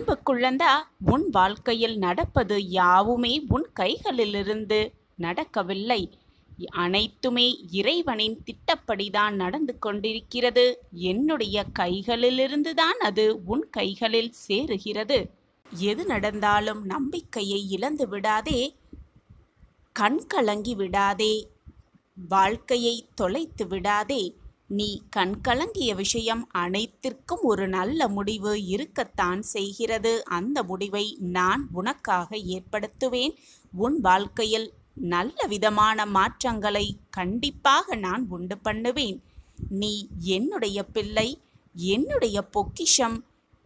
அன்பு குழந்தா உன் வாழ்க்கையில் நடப்பது யாவுமே உன் கைகளிலிருந்து நடக்கவில்லை அனைத்துமே இறைவனின் திட்டப்படிதான் நடந்து கொண்டிருக்கிறது என்னுடைய கைகளிலிருந்து தான் அது உன் கைகளில் சேருகிறது எது நடந்தாலும் நம்பிக்கையை இழந்து விடாதே கண் கலங்கி விடாதே வாழ்க்கையை தொலைத்து விடாதே நீ கண் கலங்கிய விஷயம் அனைத்திற்கும் ஒரு நல்ல முடிவு இருக்கத்தான் செய்கிறது அந்த முடிவை நான் உனக்காக ஏற்படுத்துவேன் உன் வாழ்க்கையில் நல்ல விதமான மாற்றங்களை கண்டிப்பாக நான் உண்டு பண்ணுவேன் நீ என்னுடைய பிள்ளை என்னுடைய பொக்கிஷம்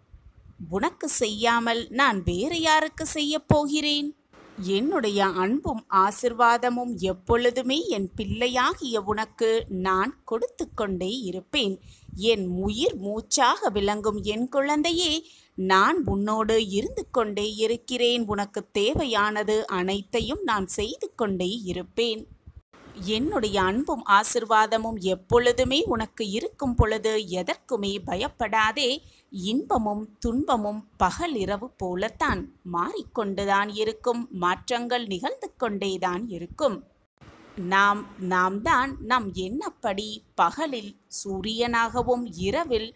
உனக்கு செய்யாமல் நான் வேறு யாருக்கு செய்யப் போகிறேன் என்னுடைய அன்பும் ஆசிர்வாதமும் எப்பொழுதுமே என் பிள்ளையாகிய உனக்கு நான் கொடுத்து கொண்டே இருப்பேன் என் உயிர் மூச்சாக விளங்கும் என் குழந்தையே நான் உன்னோடு இருந்து கொண்டே இருக்கிறேன் உனக்கு தேவையானது அனைத்தையும் நான் செய்து கொண்டே இருப்பேன் என்னுடைய அன்பும் ஆசிர்வாதமும் எப்பொழுதுமே உனக்கு இருக்கும் பொழுது எதற்குமே பயப்படாதே இன்பமும் துன்பமும் பகல் இரவு போலத்தான் மாறிக்கொண்டுதான் இருக்கும் மாற்றங்கள் நிகழ்ந்து கொண்டேதான் இருக்கும் நாம் நாம் தான் நம் எண்ணப்படி பகலில் சூரியனாகவும் இரவில்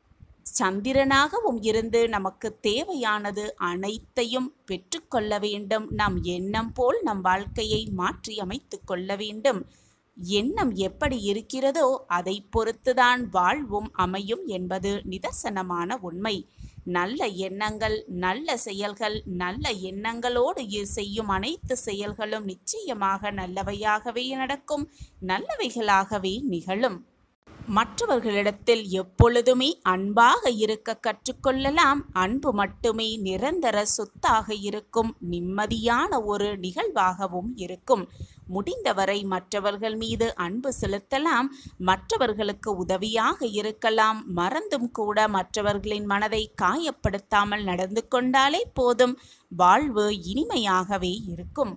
சந்திரனாகவும் இருந்து நமக்கு தேவையானது அனைத்தையும் பெற்றுக்கொள்ள வேண்டும் நம் எண்ணம் போல் நம் வாழ்க்கையை மாற்றி அமைத்து கொள்ள வேண்டும் எண்ணம் எப்படி இருக்கிறதோ அதை பொறுத்துதான் வாழ்வும் அமையும் என்பது நிதர்சனமான உண்மை நல்ல எண்ணங்கள் நல்ல செயல்கள் நல்ல எண்ணங்களோடு இ- செய்யும் அனைத்து செயல்களும் நிச்சயமாக நல்லவையாகவே நடக்கும் நல்லவைகளாகவே நிகழும் மற்றவர்களிடத்தில் எப்பொழுதுமே அன்பாக இருக்க கற்றுக்கொள்ளலாம் அன்பு மட்டுமே நிரந்தர சொத்தாக இருக்கும் நிம்மதியான ஒரு நிகழ்வாகவும் இருக்கும் முடிந்தவரை மற்றவர்கள் மீது அன்பு செலுத்தலாம் மற்றவர்களுக்கு உதவியாக இருக்கலாம் மறந்தும் கூட மற்றவர்களின் மனதை காயப்படுத்தாமல் நடந்து கொண்டாலே போதும் வாழ்வு இனிமையாகவே இருக்கும்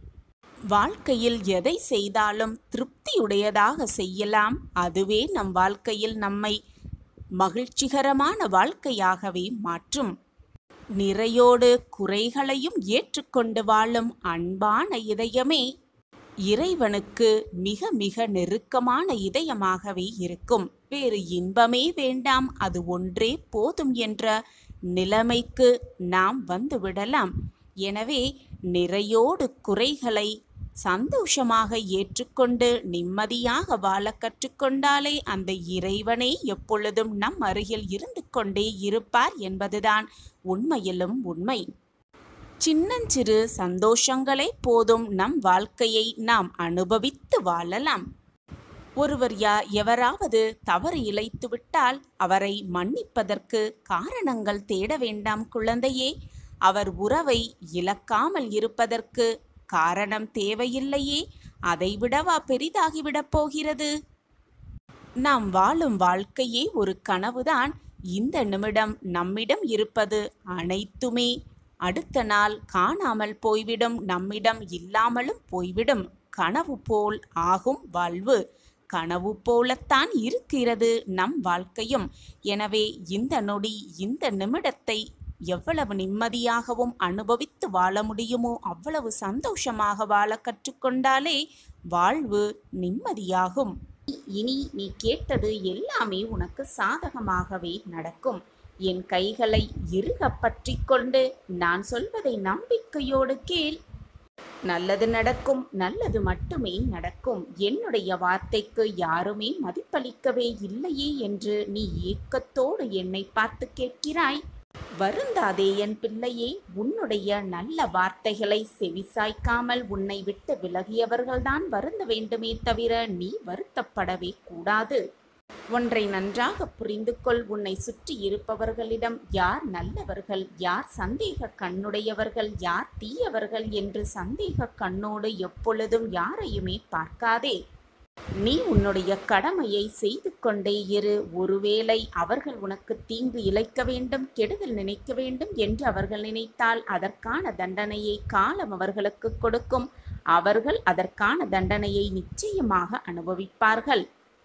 வாழ்க்கையில் எதை செய்தாலும் திருப்தியுடையதாக செய்யலாம் அதுவே நம் வாழ்க்கையில் நம்மை மகிழ்ச்சிகரமான வாழ்க்கையாகவே மாற்றும் நிறையோடு குறைகளையும் ஏற்றுக்கொண்டு வாழும் அன்பான இதயமே இறைவனுக்கு மிக மிக நெருக்கமான இதயமாகவே இருக்கும் வேறு இன்பமே வேண்டாம் அது ஒன்றே போதும் என்ற நிலைமைக்கு நாம் வந்துவிடலாம் எனவே நிறையோடு குறைகளை சந்தோஷமாக ஏற்றுக்கொண்டு நிம்மதியாக வாழ கற்றுக்கொண்டாலே அந்த இறைவனே எப்பொழுதும் நம் அருகில் இருந்து கொண்டே இருப்பார் என்பதுதான் உண்மையிலும் உண்மை சின்னஞ்சிறு சந்தோஷங்களே போதும் நம் வாழ்க்கையை நாம் அனுபவித்து வாழலாம் ஒருவர் யா எவராவது தவறு இழைத்து விட்டால் அவரை மன்னிப்பதற்கு காரணங்கள் தேட வேண்டாம் குழந்தையே அவர் உறவை இழக்காமல் இருப்பதற்கு காரணம் தேவையில்லையே அதைவிடவா பெரிதாகிவிடப் போகிறது நாம் வாழும் வாழ்க்கையே ஒரு கனவுதான் இந்த நிமிடம் நம்மிடம் இருப்பது அனைத்துமே அடுத்த நாள் காணாமல் போய்விடும் நம்மிடம் இல்லாமலும் போய்விடும் கனவு போல் ஆகும் வாழ்வு கனவு போலத்தான் இருக்கிறது நம் வாழ்க்கையும் எனவே இந்த நொடி இந்த நிமிடத்தை எவ்வளவு நிம்மதியாகவும் அனுபவித்து வாழ முடியுமோ அவ்வளவு சந்தோஷமாக வாழ கற்றுக்கொண்டாலே வாழ்வு நிம்மதியாகும் இனி நீ கேட்டது எல்லாமே உனக்கு சாதகமாகவே நடக்கும் என் கைகளை இறுக பற்றி கொண்டு நான் சொல்வதை நம்பிக்கையோடு கேள் நல்லது நடக்கும் நல்லது மட்டுமே நடக்கும் என்னுடைய வார்த்தைக்கு யாருமே மதிப்பளிக்கவே இல்லையே என்று நீ ஏக்கத்தோடு என்னை பார்த்து கேட்கிறாய் வருந்தாதே என் பிள்ளையே உன்னுடைய நல்ல வார்த்தைகளை செவிசாய்க்காமல் உன்னை விட்டு விலகியவர்கள்தான் வருந்த வேண்டுமே தவிர நீ வருத்தப்படவே கூடாது ஒன்றை நன்றாக புரிந்து கொள் உன்னை சுற்றி இருப்பவர்களிடம் யார் நல்லவர்கள் யார் சந்தேக கண்ணுடையவர்கள் யார் தீயவர்கள் என்று சந்தேக கண்ணோடு எப்பொழுதும் யாரையுமே பார்க்காதே நீ உன்னுடைய கடமையை செய்து கொண்டே இரு ஒருவேளை அவர்கள் உனக்கு தீங்கு இழைக்க வேண்டும் கெடுதல் நினைக்க வேண்டும் என்று அவர்கள் நினைத்தால் அதற்கான தண்டனையை காலம் அவர்களுக்கு கொடுக்கும் அவர்கள் அதற்கான தண்டனையை நிச்சயமாக அனுபவிப்பார்கள்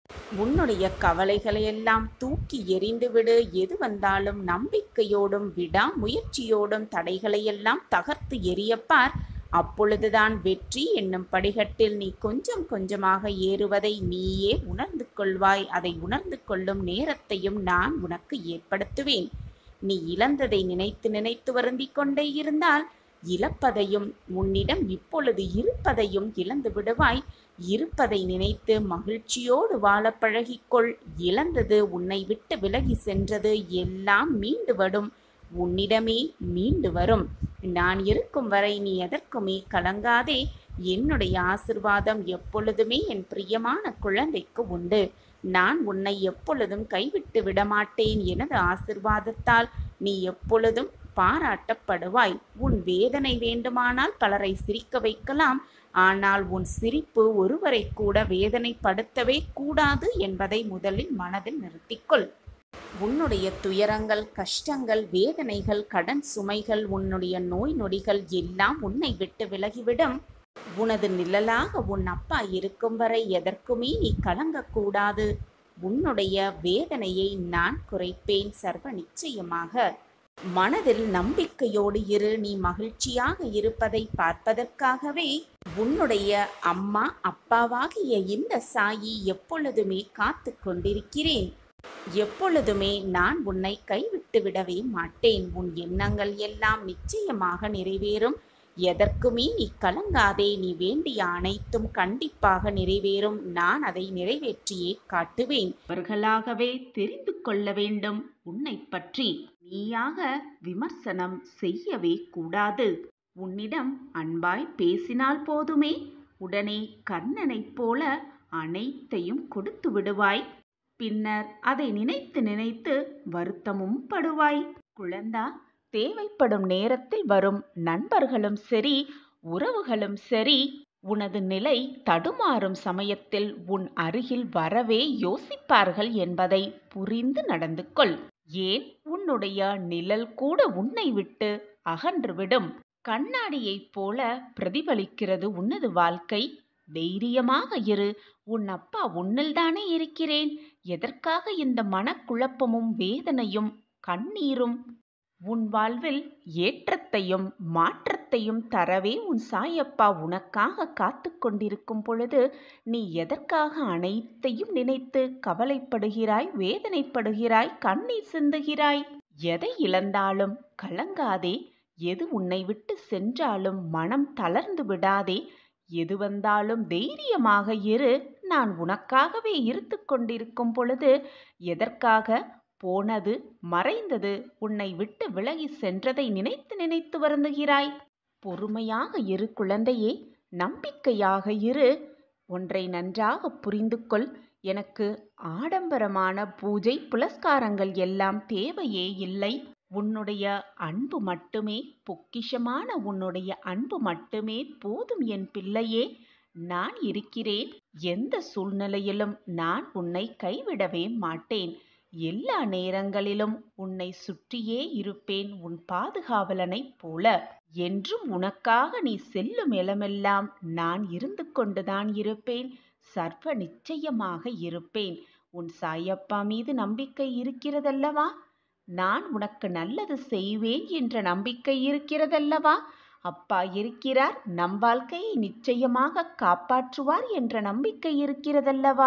உன்னுடைய கவலைகளையெல்லாம் தூக்கி எறிந்துவிடு எது வந்தாலும் நம்பிக்கையோடும் விடாமுயற்சியோடும் தடைகளையெல்லாம் தகர்த்து எறியப்பார் அப்பொழுதுதான் வெற்றி என்னும் படிகட்டில் நீ கொஞ்சம் கொஞ்சமாக ஏறுவதை நீயே உணர்ந்து கொள்வாய் அதை உணர்ந்து கொள்ளும் நேரத்தையும் நான் உனக்கு ஏற்படுத்துவேன் நீ இழந்ததை நினைத்து நினைத்து வருந்திக் கொண்டே இருந்தால் இழப்பதையும் உன்னிடம் இப்பொழுது இருப்பதையும் இழந்து விடுவாய் இருப்பதை நினைத்து மகிழ்ச்சியோடு வாழ பழகிக்கொள் இழந்தது உன்னை விட்டு விலகி சென்றது எல்லாம் மீண்டு வரும் உன்னிடமே மீண்டு வரும் நான் இருக்கும் வரை நீ எதற்குமே கலங்காதே என்னுடைய ஆசிர்வாதம் எப்பொழுதுமே என் பிரியமான குழந்தைக்கு உண்டு நான் உன்னை எப்பொழுதும் கைவிட்டு விடமாட்டேன் எனது ஆசிர்வாதத்தால் நீ எப்பொழுதும் பாராட்டப்படுவாய் உன் வேதனை வேண்டுமானால் பலரை சிரிக்க வைக்கலாம் ஆனால் உன் சிரிப்பு ஒருவரை கூட வேதனைப்படுத்தவே கூடாது என்பதை முதலில் மனதில் நிறுத்திக்கொள் உன்னுடைய துயரங்கள் கஷ்டங்கள் வேதனைகள் கடன் சுமைகள் உன்னுடைய நோய் நொடிகள் எல்லாம் உன்னை விட்டு விலகிவிடும் உனது நிழலாக உன் அப்பா இருக்கும் வரை எதற்குமே நீ கலங்கக்கூடாது உன்னுடைய வேதனையை நான் குறைப்பேன் சர்வ நிச்சயமாக மனதில் நம்பிக்கையோடு இரு நீ மகிழ்ச்சியாக இருப்பதை பார்ப்பதற்காகவே உன்னுடைய அம்மா அப்பாவாகிய இந்த சாயி எப்பொழுதுமே காத்து கொண்டிருக்கிறேன் எப்பொழுதுமே நான் உன்னை கைவிட்டு விடவே மாட்டேன் உன் எண்ணங்கள் எல்லாம் நிச்சயமாக நிறைவேறும் எதற்குமே நீ கலங்காதே நீ வேண்டிய அனைத்தும் கண்டிப்பாக நிறைவேறும் நான் அதை நிறைவேற்றியே காட்டுவேன் அவர்களாகவே தெரிந்து கொள்ள வேண்டும் உன்னை பற்றி நீயாக விமர்சனம் செய்யவே கூடாது உன்னிடம் அன்பாய் பேசினால் போதுமே உடனே கர்ணனைப் போல அனைத்தையும் கொடுத்து விடுவாய் பின்னர் அதை நினைத்து நினைத்து வருத்தமும் படுவாய் குழந்தா தேவைப்படும் நேரத்தில் வரும் நண்பர்களும் சரி உறவுகளும் சரி உனது நிலை தடுமாறும் சமயத்தில் உன் அருகில் வரவே யோசிப்பார்கள் என்பதை புரிந்து நடந்து கொள் ஏன் உன்னுடைய நிழல் கூட உன்னை விட்டு அகன்றுவிடும் கண்ணாடியைப் போல பிரதிபலிக்கிறது உனது வாழ்க்கை தைரியமாக இரு உன் அப்பா உன்னில்தானே இருக்கிறேன் எதற்காக இந்த மனக்குழப்பமும் வேதனையும் கண்ணீரும் உன் வாழ்வில் ஏற்றத்தையும் மாற்றத்தையும் தரவே உன் சாயப்பா உனக்காக காத்து கொண்டிருக்கும் பொழுது நீ எதற்காக அனைத்தையும் நினைத்து கவலைப்படுகிறாய் வேதனைப்படுகிறாய் கண்ணீர் சிந்துகிறாய் எதை இழந்தாலும் கலங்காதே எது உன்னை விட்டு சென்றாலும் மனம் தளர்ந்து விடாதே எது வந்தாலும் தைரியமாக இரு நான் உனக்காகவே இருந்து கொண்டிருக்கும் பொழுது எதற்காக போனது மறைந்தது உன்னை விட்டு விலகி சென்றதை நினைத்து நினைத்து வருந்துகிறாய் பொறுமையாக இரு குழந்தையே நம்பிக்கையாக இரு ஒன்றை நன்றாக புரிந்து கொள் எனக்கு ஆடம்பரமான பூஜை புலஸ்காரங்கள் எல்லாம் தேவையே இல்லை உன்னுடைய அன்பு மட்டுமே பொக்கிஷமான உன்னுடைய அன்பு மட்டுமே போதும் என் பிள்ளையே நான் இருக்கிறேன் எந்த சூழ்நிலையிலும் நான் உன்னை கைவிடவே மாட்டேன் எல்லா நேரங்களிலும் உன்னை சுற்றியே இருப்பேன் உன் பாதுகாவலனைப் போல என்றும் உனக்காக நீ செல்லும் இடமெல்லாம் நான் இருந்து கொண்டுதான் இருப்பேன் சர்வ நிச்சயமாக இருப்பேன் உன் சாயப்பா மீது நம்பிக்கை இருக்கிறதல்லவா நான் உனக்கு நல்லது செய்வேன் என்ற நம்பிக்கை இருக்கிறதல்லவா அப்பா இருக்கிறார் நம் வாழ்க்கையை நிச்சயமாக காப்பாற்றுவார் என்ற நம்பிக்கை இருக்கிறதல்லவா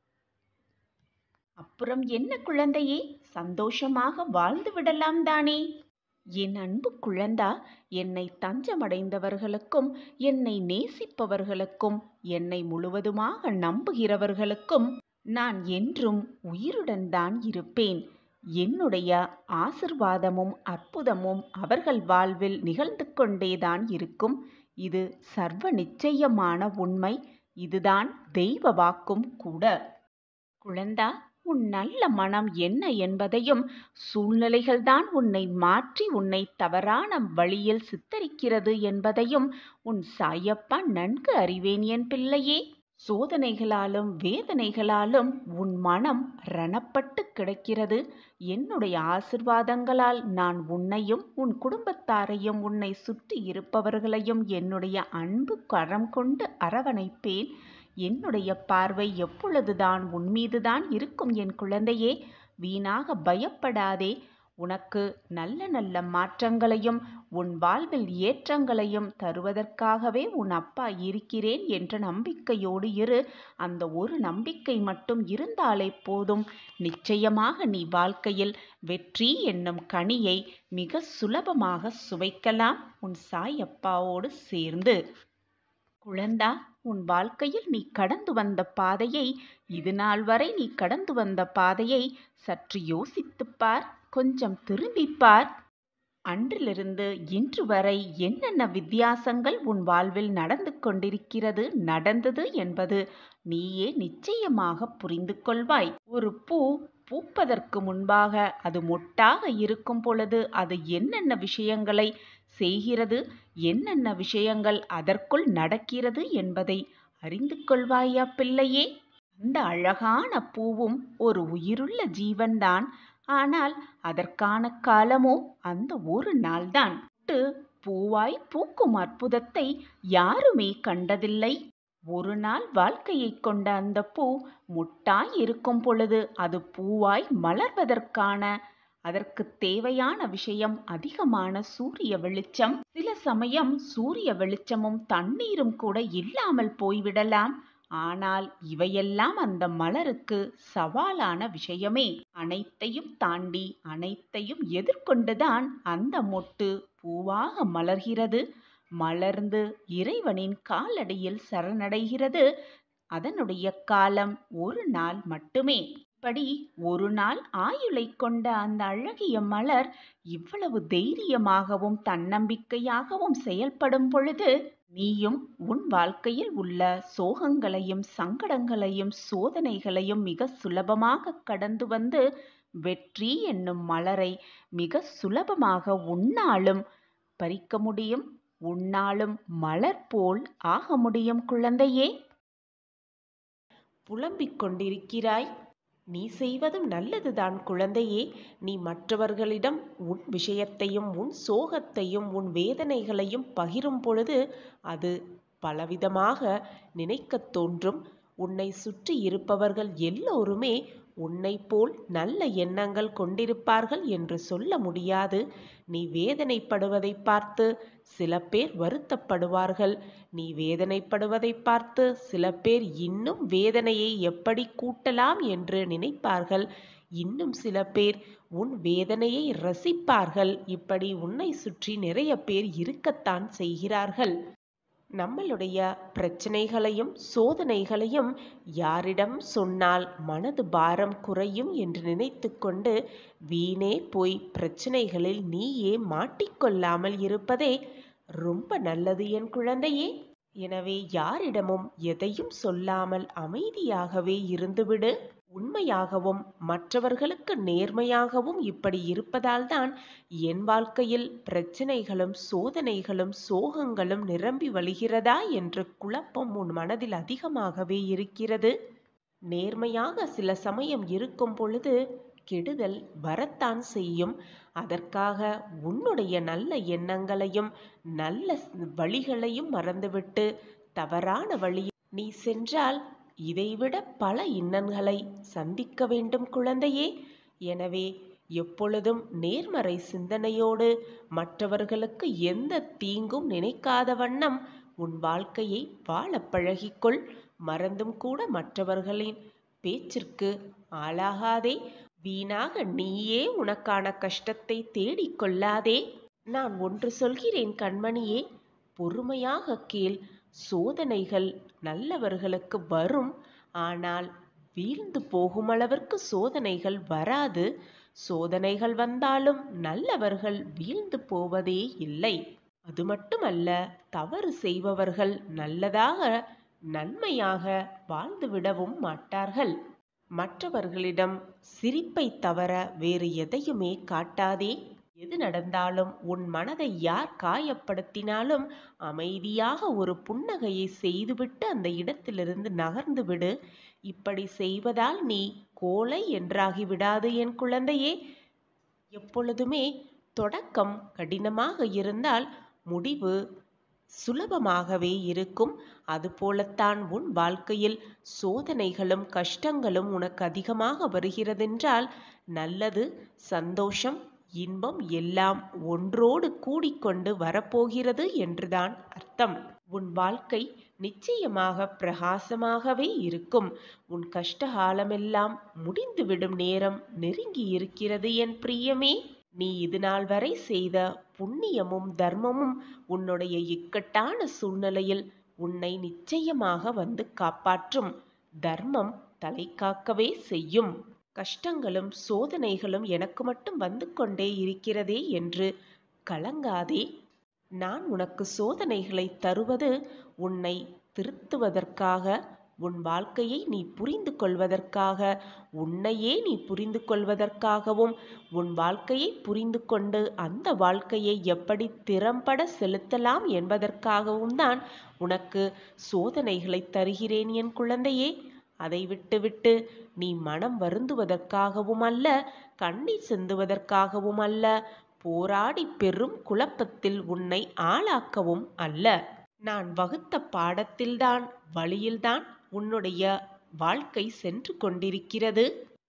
அப்புறம் என்ன குழந்தையே சந்தோஷமாக வாழ்ந்து விடலாம் தானே என் அன்பு குழந்தா என்னை தஞ்சமடைந்தவர்களுக்கும் என்னை நேசிப்பவர்களுக்கும் என்னை முழுவதுமாக நம்புகிறவர்களுக்கும் நான் என்றும் உயிருடன் தான் இருப்பேன் என்னுடைய ஆசிர்வாதமும் அற்புதமும் அவர்கள் வாழ்வில் நிகழ்ந்து கொண்டேதான் இருக்கும் இது சர்வ நிச்சயமான உண்மை இதுதான் தெய்வ வாக்கும் கூட குழந்தா உன் நல்ல மனம் என்ன என்பதையும் சூழ்நிலைகள்தான் உன்னை மாற்றி உன்னை தவறான வழியில் சித்தரிக்கிறது என்பதையும் உன் சாயப்பா நன்கு அறிவேன் என் பிள்ளையே சோதனைகளாலும் வேதனைகளாலும் உன் மனம் ரணப்பட்டு கிடக்கிறது என்னுடைய ஆசிர்வாதங்களால் நான் உன்னையும் உன் குடும்பத்தாரையும் உன்னை சுற்றி இருப்பவர்களையும் என்னுடைய அன்பு கரம் கொண்டு அரவணைப்பேன் என்னுடைய பார்வை எப்பொழுதுதான் உன்மீதுதான் இருக்கும் என் குழந்தையே வீணாக பயப்படாதே உனக்கு நல்ல நல்ல மாற்றங்களையும் உன் வாழ்வில் ஏற்றங்களையும் தருவதற்காகவே உன் அப்பா இருக்கிறேன் என்ற நம்பிக்கையோடு இரு அந்த ஒரு நம்பிக்கை மட்டும் இருந்தாலே போதும் நிச்சயமாக நீ வாழ்க்கையில் வெற்றி என்னும் கனியை மிக சுலபமாக சுவைக்கலாம் உன் சாய் அப்பாவோடு சேர்ந்து குழந்தா உன் வாழ்க்கையில் நீ கடந்து வந்த பாதையை இது நாள் வரை நீ கடந்து வந்த பாதையை சற்று யோசித்துப் பார் கொஞ்சம் திரும்பிப் பார் அன்றிலிருந்து இன்று வரை என்னென்ன வித்தியாசங்கள் உன் வாழ்வில் நடந்து கொண்டிருக்கிறது நடந்தது என்பது நீயே நிச்சயமாக புரிந்து கொள்வாய் ஒரு பூ பூப்பதற்கு முன்பாக அது மொட்டாக இருக்கும் பொழுது அது என்னென்ன விஷயங்களை செய்கிறது என்னென்ன விஷயங்கள் அதற்குள் நடக்கிறது என்பதை அறிந்து கொள்வாயா பிள்ளையே அந்த அழகான பூவும் ஒரு உயிருள்ள ஜீவன்தான் ஆனால் அதற்கான காலமோ அந்த ஒரு நாள்தான் மொட்டு பூவாய் பூக்கும் அற்புதத்தை யாருமே கண்டதில்லை ஒரு நாள் வாழ்க்கையைக் கொண்ட அந்த பூ முட்டாய் இருக்கும் பொழுது அது பூவாய் மலர்வதற்கான அதற்கு தேவையான விஷயம் அதிகமான சூரிய வெளிச்சம் சில சமயம் சூரிய வெளிச்சமும் தண்ணீரும் கூட இல்லாமல் போய்விடலாம் ஆனால் இவையெல்லாம் அந்த மலருக்கு சவாலான விஷயமே அனைத்தையும் தாண்டி அனைத்தையும் எதிர்கொண்டுதான் அந்த மொட்டு பூவாக மலர்கிறது மலர்ந்து இறைவனின் காலடியில் சரணடைகிறது அதனுடைய காலம் ஒரு நாள் மட்டுமே இப்படி ஒரு நாள் ஆயுளை கொண்ட அந்த அழகிய மலர் இவ்வளவு தைரியமாகவும் தன்னம்பிக்கையாகவும் செயல்படும் பொழுது நீயும் உன் வாழ்க்கையில் உள்ள சோகங்களையும் சங்கடங்களையும் சோதனைகளையும் மிக சுலபமாக கடந்து வந்து வெற்றி என்னும் மலரை மிக சுலபமாக உன்னாலும் பறிக்க முடியும் உன்னாலும் மலர் போல் ஆக முடியும் குழந்தையே புலம்பிக் கொண்டிருக்கிறாய் நீ செய்வதும் நல்லதுதான் குழந்தையே நீ மற்றவர்களிடம் உன் விஷயத்தையும் உன் சோகத்தையும் உன் வேதனைகளையும் பகிரும் பொழுது அது பலவிதமாக நினைக்கத் தோன்றும் உன்னை சுற்றி இருப்பவர்கள் எல்லோருமே உன்னை போல் நல்ல எண்ணங்கள் கொண்டிருப்பார்கள் என்று சொல்ல முடியாது நீ வேதனைப்படுவதை பார்த்து சில பேர் வருத்தப்படுவார்கள் நீ வேதனைப்படுவதை பார்த்து சில பேர் இன்னும் வேதனையை எப்படி கூட்டலாம் என்று நினைப்பார்கள் இன்னும் சில பேர் உன் வேதனையை ரசிப்பார்கள் இப்படி உன்னை சுற்றி நிறைய பேர் இருக்கத்தான் செய்கிறார்கள் நம்மளுடைய பிரச்சனைகளையும் சோதனைகளையும் யாரிடம் சொன்னால் மனது பாரம் குறையும் என்று நினைத்து கொண்டு வீணே போய் பிரச்சனைகளில் நீயே மாட்டிக்கொள்ளாமல் இருப்பதே ரொம்ப நல்லது என் குழந்தையே எனவே யாரிடமும் எதையும் சொல்லாமல் அமைதியாகவே இருந்துவிடு உண்மையாகவும் மற்றவர்களுக்கு நேர்மையாகவும் இப்படி இருப்பதால்தான் என் வாழ்க்கையில் பிரச்சனைகளும் சோதனைகளும் சோகங்களும் நிரம்பி வழிகிறதா என்ற குழப்பம் உன் மனதில் அதிகமாகவே இருக்கிறது நேர்மையாக சில சமயம் இருக்கும் பொழுது கெடுதல் வரத்தான் செய்யும் அதற்காக உன்னுடைய நல்ல எண்ணங்களையும் நல்ல வழிகளையும் மறந்துவிட்டு தவறான வழி நீ சென்றால் இதைவிட பல இன்னல்களை சந்திக்க வேண்டும் குழந்தையே எனவே எப்பொழுதும் நேர்மறை சிந்தனையோடு மற்றவர்களுக்கு எந்த தீங்கும் நினைக்காத வண்ணம் உன் வாழ்க்கையை வாழப் பழகிக்கொள் மறந்தும் கூட மற்றவர்களின் பேச்சிற்கு ஆளாகாதே வீணாக நீயே உனக்கான கஷ்டத்தை தேடிக் கொள்ளாதே நான் ஒன்று சொல்கிறேன் கண்மணியே பொறுமையாக கேள் சோதனைகள் நல்லவர்களுக்கு வரும் ஆனால் வீழ்ந்து போகும் அளவிற்கு சோதனைகள் வராது சோதனைகள் வந்தாலும் நல்லவர்கள் வீழ்ந்து போவதே இல்லை அது மட்டுமல்ல தவறு செய்பவர்கள் நல்லதாக நன்மையாக வாழ்ந்துவிடவும் மாட்டார்கள் மற்றவர்களிடம் சிரிப்பை தவிர வேறு எதையுமே காட்டாதே எது நடந்தாலும் உன் மனதை யார் காயப்படுத்தினாலும் அமைதியாக ஒரு புன்னகையை செய்துவிட்டு அந்த இடத்திலிருந்து நகர்ந்து விடு இப்படி செய்வதால் நீ கோலை என்றாகி விடாது என் குழந்தையே எப்பொழுதுமே தொடக்கம் கடினமாக இருந்தால் முடிவு சுலபமாகவே இருக்கும் அதுபோலத்தான் உன் வாழ்க்கையில் சோதனைகளும் கஷ்டங்களும் உனக்கு அதிகமாக வருகிறதென்றால் நல்லது சந்தோஷம் இன்பம் எல்லாம் ஒன்றோடு கூடிக்கொண்டு வரப்போகிறது என்றுதான் அர்த்தம் உன் வாழ்க்கை நிச்சயமாக பிரகாசமாகவே இருக்கும் உன் கஷ்டகாலமெல்லாம் முடிந்துவிடும் நேரம் நெருங்கி இருக்கிறது என் பிரியமே நீ இது நாள் வரை செய்த புண்ணியமும் தர்மமும் உன்னுடைய இக்கட்டான சூழ்நிலையில் உன்னை நிச்சயமாக வந்து காப்பாற்றும் தர்மம் தலை காக்கவே செய்யும் கஷ்டங்களும் சோதனைகளும் எனக்கு மட்டும் வந்து கொண்டே இருக்கிறதே என்று கலங்காதே நான் உனக்கு சோதனைகளை தருவது உன்னை திருத்துவதற்காக உன் வாழ்க்கையை நீ புரிந்து கொள்வதற்காக உன்னையே நீ புரிந்து கொள்வதற்காகவும் உன் வாழ்க்கையை புரிந்து கொண்டு அந்த வாழ்க்கையை எப்படி திறம்பட செலுத்தலாம் என்பதற்காகவும் தான் உனக்கு சோதனைகளை தருகிறேன் என் குழந்தையே அதை விட்டுவிட்டு நீ மனம் வருந்துவதற்காகவும் அல்ல கண்ணீர் சிந்துவதற்காகவும் அல்ல போராடி பெரும் குழப்பத்தில் உன்னை ஆளாக்கவும் அல்ல நான் வகுத்த பாடத்தில்தான் வழியில்தான் உன்னுடைய வாழ்க்கை சென்று கொண்டிருக்கிறது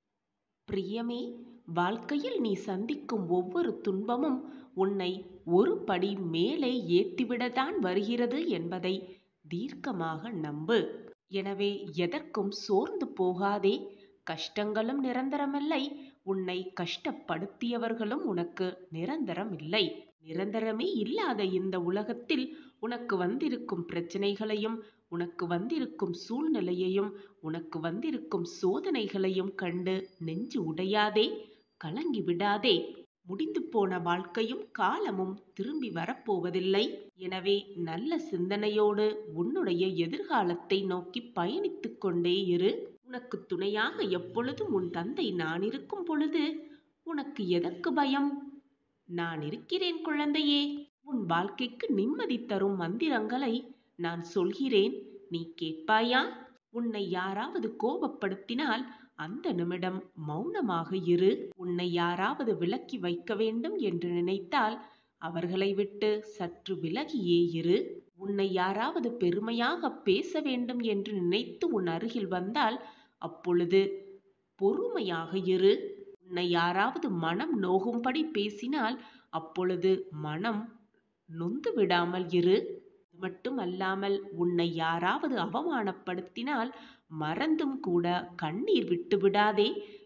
பிரியமே வாழ்க்கையில் நீ சந்திக்கும் ஒவ்வொரு துன்பமும் உன்னை ஒரு படி மேலே ஏற்றிவிடத்தான் வருகிறது என்பதை தீர்க்கமாக நம்பு எனவே எதற்கும் சோர்ந்து போகாதே கஷ்டங்களும் நிரந்தரமில்லை உன்னை கஷ்டப்படுத்தியவர்களும் உனக்கு நிரந்தரம் இல்லை நிரந்தரமே இல்லாத இந்த உலகத்தில் உனக்கு வந்திருக்கும் பிரச்சனைகளையும் உனக்கு வந்திருக்கும் சூழ்நிலையையும் உனக்கு வந்திருக்கும் சோதனைகளையும் கண்டு நெஞ்சு உடையாதே கலங்கி விடாதே முடிந்து போன வாழ்க்கையும் காலமும் திரும்பி வரப்போவதில்லை எனவே நல்ல சிந்தனையோடு உன்னுடைய எதிர்காலத்தை நோக்கி பயணித்துக் கொண்டே இரு உனக்கு துணையாக எப்பொழுதும் உன் தந்தை நான் இருக்கும் பொழுது உனக்கு எதற்கு பயம் நான் இருக்கிறேன் குழந்தையே உன் வாழ்க்கைக்கு நிம்மதி தரும் மந்திரங்களை நான் சொல்கிறேன் நீ கேட்பாயா உன்னை யாராவது கோபப்படுத்தினால் அந்த நிமிடம் மௌனமாக இரு உன்னை யாராவது விலக்கி வைக்க வேண்டும் என்று நினைத்தால் அவர்களை விட்டு சற்று விலகியே இரு உன்னை யாராவது பெருமையாக பேச வேண்டும் என்று நினைத்து உன் அருகில் வந்தால் அப்பொழுது பொறுமையாக இரு உன்னை யாராவது மனம் நோகும்படி பேசினால் அப்பொழுது மனம் நொந்து விடாமல் இரு அது மட்டுமல்லாமல் உன்னை யாராவது அவமானப்படுத்தினால் மறந்தும் கூட கண்ணீர் விட்டு விடாதே